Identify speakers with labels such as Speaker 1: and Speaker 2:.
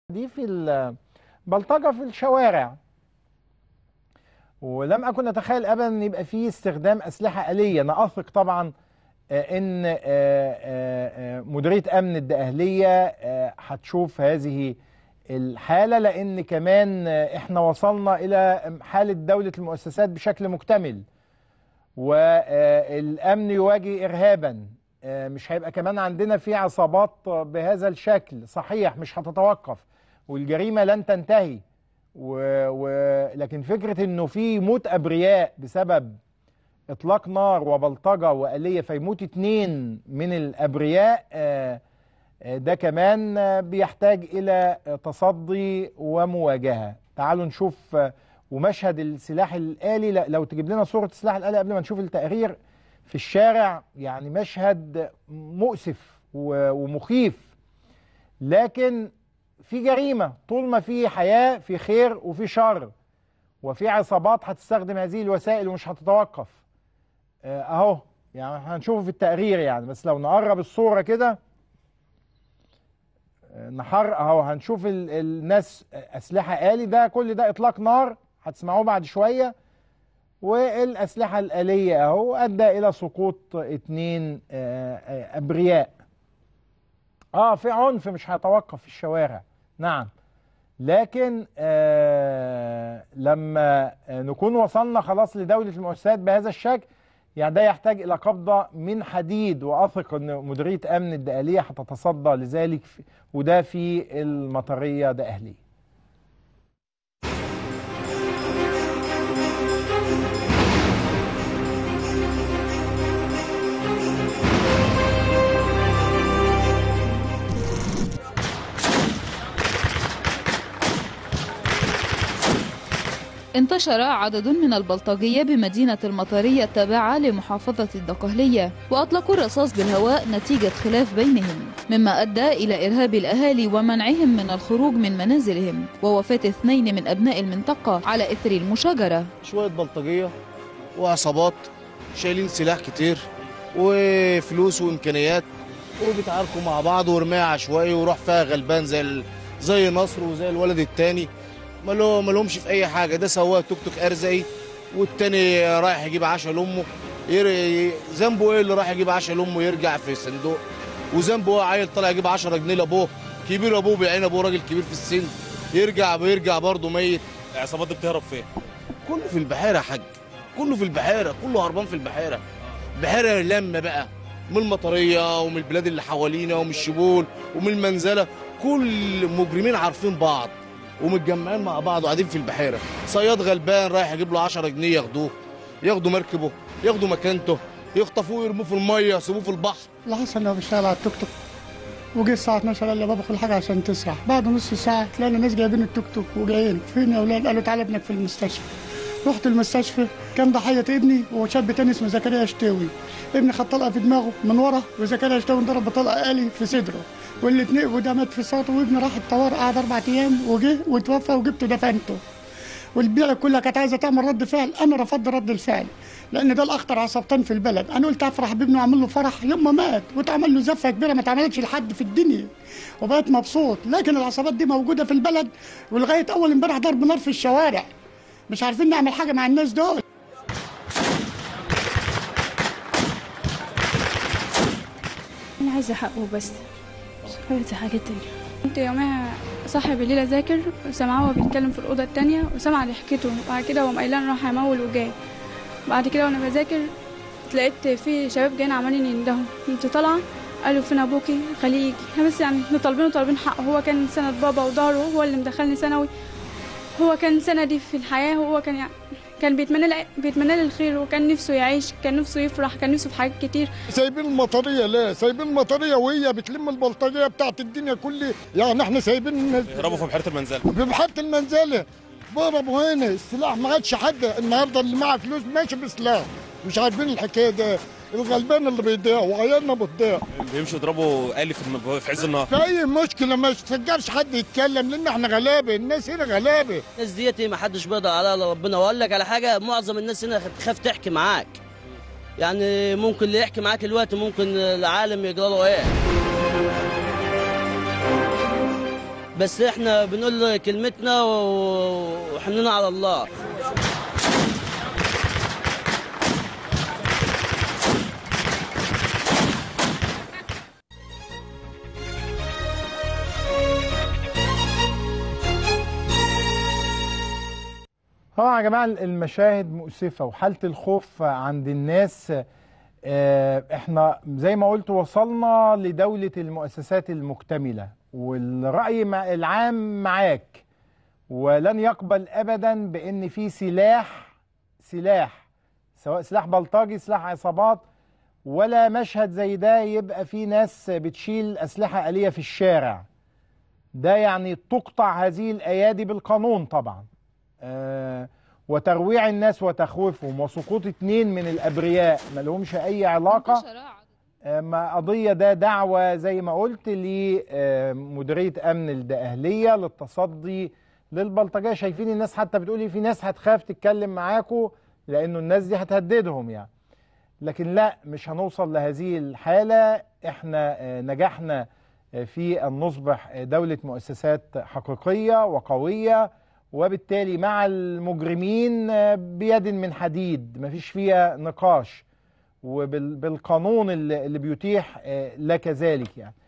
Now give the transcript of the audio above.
Speaker 1: دي في البلطجة في الشوارع ولم أكن أتخيل أبدا أن يبقى فيه استخدام أسلحة آلية أنا أثق طبعا آه، أن آه، آه، آه، مديرية أمن الدقهلية آه، هتشوف هذه الحالة لأن كمان آه، إحنا وصلنا إلى حالة دولة المؤسسات بشكل مكتمل والأمن يواجه إرهابا آه، مش هيبقى كمان عندنا في عصابات بهذا الشكل صحيح مش هتتوقف والجريمة لن تنتهي و... و... لكن فكرة انه في موت ابرياء بسبب اطلاق نار وبلطجة وآلية فيموت اتنين من الابرياء آه، آه، ده كمان آه، بيحتاج الى آه، تصدي ومواجهة تعالوا نشوف آه، ومشهد السلاح الآلي لا- لو تجيب لنا صورة السلاح الآلي قبل ما نشوف التقرير في الشارع يعني مشهد مؤسف و- ومخيف لكن في جريمة طول ما في حياة في خير وفي شر وفي عصابات هتستخدم هذه الوسائل ومش هتتوقف آه، اهو يعني هنشوفه في التقرير يعني بس لو نقرب الصورة كده آه، نحر اهو هنشوف ال- الناس اسلحة آلي ده كل ده اطلاق نار هتسمعوه بعد شوية والاسلحة الآلية اهو ادى الى سقوط اتنين آه، آه، ابرياء اه في عنف مش هيتوقف في الشوارع نعم لكن آه لما آه نكون وصلنا خلاص لدولة المؤسسات بهذا الشكل يعني ده يحتاج إلى قبضة من حديد وأثق أن مديرية أمن الدقهلية هتتصدى لذلك في وده في المطرية دقهلية
Speaker 2: انتشر عدد من البلطجية بمدينة المطرية التابعة لمحافظة الدقهلية وأطلقوا الرصاص بالهواء نتيجة خلاف بينهم مما أدى إلى إرهاب الأهالي ومنعهم من الخروج من منازلهم ووفاة اثنين من أبناء المنطقة على إثر المشاجرة
Speaker 3: شوية بلطجية وعصابات شايلين سلاح كتير وفلوس وإمكانيات وبيتعاركوا مع بعض ورمية عشوائي وروح فيها غلبان زي ال... زي نصر وزي الولد التاني مالو مالهمش في أي حاجة ده سواق توك توك أرزقي والتاني رايح يجيب عشاء لأمه ير... ذنبه إيه اللي رايح يجيب عشاء لأمه يرجع في الصندوق وذنبه إيه عيل طالع يجيب 10 جنيه لأبوه كبير أبوه بيعين أبوه راجل كبير في السن يرجع بيرجع برضه ميت
Speaker 4: العصابات دي بتهرب فين؟
Speaker 3: كله في البحيره يا حاج كله في البحيره كله هربان في البحيره البحيره لما بقى من المطريه ومن البلاد اللي حوالينا ومن الشبول ومن المنزله كل مجرمين عارفين بعض ومتجمعين مع بعض وقاعدين في البحيره صياد غلبان رايح يجيب له 10 جنيه ياخدوه ياخدوا مركبه ياخدوا مكانته يخطفوه ويرموه في الميه يسيبوه في البحر
Speaker 5: اللي حصل انه بيشتغل على التوك توك وجه الساعة 12 قال لي بابا خد حاجة عشان تسرح بعد نص ساعة تلاقي ناس جايبين التوك توك وجايين فين يا اولاد قالوا تعالى ابنك في المستشفى رحت المستشفى كان ضحية ابني وشاب تاني اسمه زكريا شتاوي ابني خد طلقة في دماغه من ورا وزكريا شتاوي انضرب بطلقة آلي في صدره والاتنين وده مات في صوته وابني راح الطوارئ قعد أربع أيام وجه وتوفى وجبته دفنته والبيئة كلها كانت عايزة تعمل رد فعل أنا رفضت رد الفعل لأن ده الأخطر عصابتين في البلد أنا قلت أفرح بابني وأعمل له فرح يوم ما مات واتعمل له زفة كبيرة ما اتعملتش لحد في الدنيا وبقيت مبسوط لكن العصابات دي موجودة في البلد ولغاية أول امبارح ضرب نار في الشوارع مش عارفين نعمل حاجة مع الناس دول
Speaker 6: انا عايزه حقه بس مش عايزه حاجه تانية كنت يومها صاحي بالليل اذاكر وسامعاه وهو بيتكلم في الاوضه التانية وسامعه ضحكته وبعد كده قام قايله راح امول وجاي بعد كده وانا بذاكر لقيت في شباب جايين عمالين يندهوا انت طالعه قالوا فين ابوكي خليه يجي احنا بس يعني احنا طالبين وطالبين حقه هو كان سند بابا وضهره هو اللي مدخلني ثانوي هو كان سندي في الحياه هو كان يعني كان بيتمنى لي بيتمنى لي الخير وكان نفسه يعيش كان نفسه يفرح كان نفسه في حاجات كتير
Speaker 7: سايبين المطريه ليه؟ سايبين المطريه وهي بتلم البلطجيه بتاعت الدنيا كلها يعني احنا سايبين
Speaker 4: يهربوا في بحيره المنزل
Speaker 7: ببحيره المنزله ضربوا هنا السلاح ما عادش حد النهارده اللي معاه فلوس ماشي بسلاح مش عارفين الحكايه ده الغلبان اللي بيضيع وعيالنا بتضيع
Speaker 4: بيمشوا يضربوا آلي في الم- في عز النهار
Speaker 7: في اي مشكله ما تشجعش حد يتكلم لان احنا غلابه الناس هنا غلابه
Speaker 8: الناس ديت ما حدش بيقدر عليها الا ربنا واقول لك على حاجه معظم الناس هنا تخاف تحكي معاك يعني ممكن اللي يحكي معاك دلوقتي ممكن العالم يجرى له ايه بس احنا بنقول كلمتنا و- وحننا على الله
Speaker 1: طبعا يا جماعه المشاهد مؤسفه وحاله الخوف عند الناس آه، احنا زي ما قلت وصلنا لدوله المؤسسات المكتمله والراي مع- العام معاك ولن يقبل ابدا بان في سلاح سلاح سواء سلاح بلطجي سلاح عصابات ولا مشهد زي ده يبقى في ناس بتشيل اسلحه آلية في الشارع ده يعني تقطع هذه الايادي بالقانون طبعا آه، وترويع الناس وتخويفهم وسقوط اتنين من الابرياء ما لهمش اي علاقه آه، ما قضيه ده دعوه زي ما قلت لمديريه امن الدقهليه للتصدي للبلطجيه شايفين الناس حتى بتقولي في ناس هتخاف تتكلم معاكم لانه الناس دي هتهددهم يعني لكن لا مش هنوصل لهذه الحاله احنا آه، نجحنا آه، في ان نصبح آه، دوله مؤسسات حقيقيه وقويه وبالتالي مع المجرمين آه، بيد من حديد مفيش فيها نقاش وبالقانون اللي اللي بيتيح آه، لك ذلك يعني